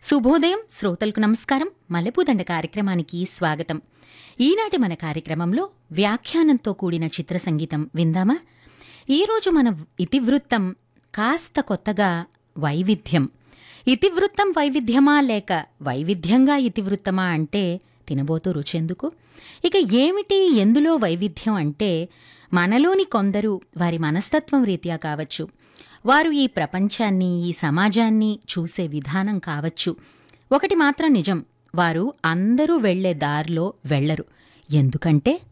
శుభోదయం శ్రోతలకు నమస్కారం మల్లెపూదండ కార్యక్రమానికి స్వాగతం ఈనాటి మన కార్యక్రమంలో వ్యాఖ్యానంతో కూడిన చిత్ర సంగీతం విందామా ఈరోజు మన ఇతివృత్తం కాస్త కొత్తగా వైవిధ్యం ఇతివృత్తం వైవిధ్యమా లేక వైవిధ్యంగా ఇతివృత్తమా అంటే తినబోతూ రుచెందుకు ఇక ఏమిటి ఎందులో వైవిధ్యం అంటే మనలోని కొందరు వారి మనస్తత్వం రీత్యా కావచ్చు వారు ఈ ప్రపంచాన్ని ఈ సమాజాన్ని చూసే విధానం కావచ్చు ఒకటి మాత్రం నిజం వారు అందరూ వెళ్లే దారిలో వెళ్లరు ఎందుకంటే